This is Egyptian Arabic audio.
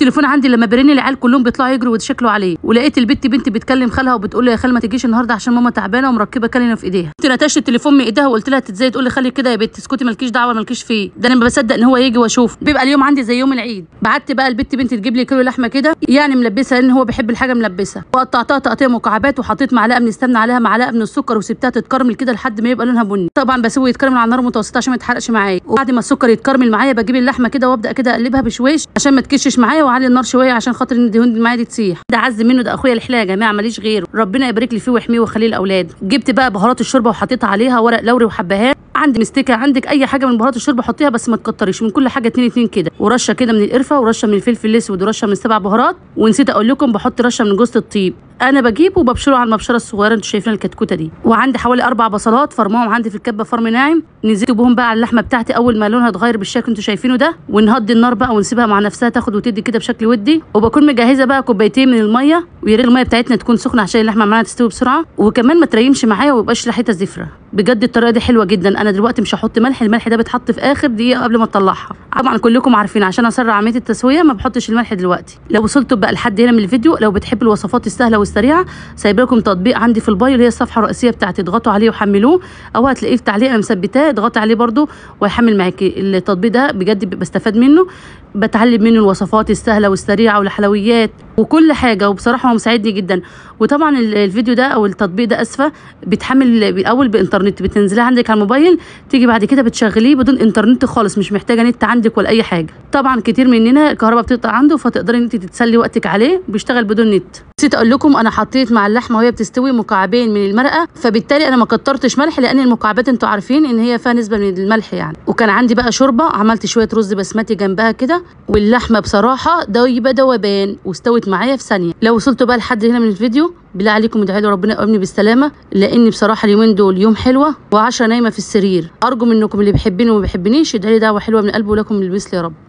التليفون عندي لما برن العيال كلهم بيطلعوا يجروا ويتشكلوا عليه ولقيت البت بنتي بتكلم خالها وبتقول له يا خال ما تجيش النهارده عشان ماما تعبانه ومركبه كلمه في ايديها قلت نتشت التليفون من ايديها وقلت لها ازاي تقول لي خلي كده يا بنت اسكتي مالكيش دعوه مالكيش فيه ده انا ما بصدق ان هو يجي واشوف بيبقى اليوم عندي زي يوم العيد بعت بقى البت بنتي تجيب لي كيلو لحمه كده يعني ملبسه لان هو بيحب الحاجه ملبسه وقطعتها تقطيع مكعبات وحطيت معلقه من السمنه عليها معلقه من السكر وسبتها تتكرمل كده لحد ما يبقى لونها بني طبعا بسوي يتكرمل على نار متوسطه عشان ما يتحرقش معايا وبعد ما السكر يتكرمل معايا بجيب اللحمه كده وابدا كده اقلبها بشويش عشان ما تكشش معايا واعلي النار شويه عشان خاطر ان الدهون اللي معايا دي تسيح ده عز منه ده اخويا الحلاه يا جماعه ماليش غيره ربنا يبارك لي فيه ويحميه ويخليه الاولاد جبت بقى بهارات الشوربه وحطيتها عليها ورق لوري وحبهان عندي مستكه عندك اي حاجه من بهارات الشوربه حطيها بس ما تكتريش من كل حاجه اتنين اتنين كده ورشه كده من القرفه ورشه من الفلفل الاسود ورشه من السبع بهارات ونسيت اقول لكم بحط رشه من جوز الطيب انا بجيبه وببشره على المبشره الصغيره انتوا شايفين الكتكوته دي وعندي حوالي اربع بصلات فرماهم عندي في الكبه فرم ناعم نزلت بهم بقى على اللحمه بتاعتي اول ما لونها اتغير بالشكل انتوا شايفينه ده ونهدي النار بقى ونسيبها مع نفسها تاخد وتدي كده بشكل ودي وبكون مجهزه بقى كوبايتين من الميه ويا ريت الميه بتاعتنا تكون سخنه عشان اللحمه معانا تستوي بسرعه وكمان ما تريمش معايا ويبقاش ريحتها زفره بجد الطريقه دي حلوه جدا انا دلوقتي مش هحط ملح الملح ده بيتحط في اخر دقيقه قبل ما تطلعها طبعا كلكم عارفين عشان اسرع عمليه التسويه ما بحطش الملح دلوقتي لو وصلتوا بقى لحد هنا من الفيديو لو بتحبوا الوصفات السهله والسريعه سايب لكم تطبيق عندي في البايو اللي هي الصفحه الرئيسيه بتاعتي اضغطوا عليه وحملوه او هتلاقيه في تعليق انا مثبتاه اضغطي عليه برده وهيحمل معاكي التطبيق ده بجد بستفاد منه بتعلم منه الوصفات السهله والسريعه والحلويات وكل حاجه وبصراحه هو مساعدني جدا وطبعا الفيديو ده او التطبيق ده اسفه بيتحمل الاول بانترنت بتنزليه عندك على الموبايل تيجي بعد كده بتشغليه بدون انترنت خالص مش محتاجه نت عندك ولا اي حاجه طبعا كتير مننا الكهرباء بتقطع عنده فتقدري انت تتسلي وقتك عليه بيشتغل بدون نت نسيت اقول لكم انا حطيت مع اللحمه وهي بتستوي مكعبين من المرقه فبالتالي انا ما كترتش ملح لان المكعبات انتوا عارفين ان هي فيها نسبه من الملح يعني وكان عندي بقى شوربه عملت شويه رز بسمتي جنبها كده واللحمه بصراحه دويبه دوبان واستوت معايا في ثانيه لو وصلتوا بقى لحد هنا من الفيديو بالله عليكم ادعوا لي ربنا يقومني بالسلامه لان بصراحه اليومين دول يوم حلوه وعشرة نايمه في السرير ارجو منكم اللي بيحبني وما بيحبنيش ادعوا لي دعوه حلوه من قلبي ولكم البس يا رب